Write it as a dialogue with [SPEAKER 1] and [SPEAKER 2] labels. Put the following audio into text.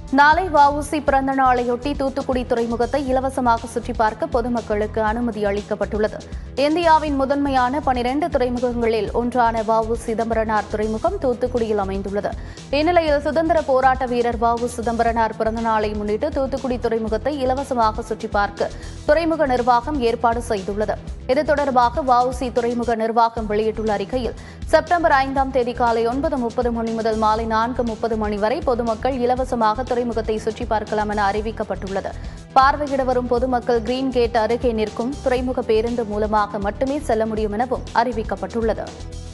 [SPEAKER 1] நாளை வஉசி பிறந்த நாளையொட்டி தூத்துக்குடி துறைமுகத்தை இலவசமாக சுற்றி பார்க்க பொதுமக்களுக்கு அனுமதி அளிக்கப்பட்டுள்ளது இந்தியாவின் முதன்மையான பனிரெண்டு துறைமுகங்களில் ஒன்றான வஉ சிதம்பரனார் துறைமுகம் தூத்துக்குடியில் அமைந்துள்ளது இந்நிலையில் சுதந்திர போராட்ட வீரர் வஉ சிதம்பரனார் பிறந்த நாளை முன்னிட்டு தூத்துக்குடி துறைமுகத்தை இலவசமாக சுற்றி பார்க்க துறைமுக நிர்வாகம் ஏற்பாடு செய்துள்ளது இது தொடர்பாக வஉசி துறைமுக நிர்வாகம் வெளியிட்டுள்ள அறிக்கையில் செப்டம்பர் ஐந்தாம் தேதி காலை ஒன்பது முப்பது மணி முதல் மாலை நான்கு முப்பது மணி வரை பொதுமக்கள் இலவசமாக துறைமுகத்தை சுற்றி பார்க்கலாம் என அறிவிக்கப்பட்டுள்ளது பார்வையிட வரும் பொதுமக்கள் கிரீன் கேட் அருகே நிற்கும் துறைமுக பேருந்து மூலமாக மட்டுமே செல்ல முடியும் எனவும் அறிவிக்கப்பட்டுள்ளது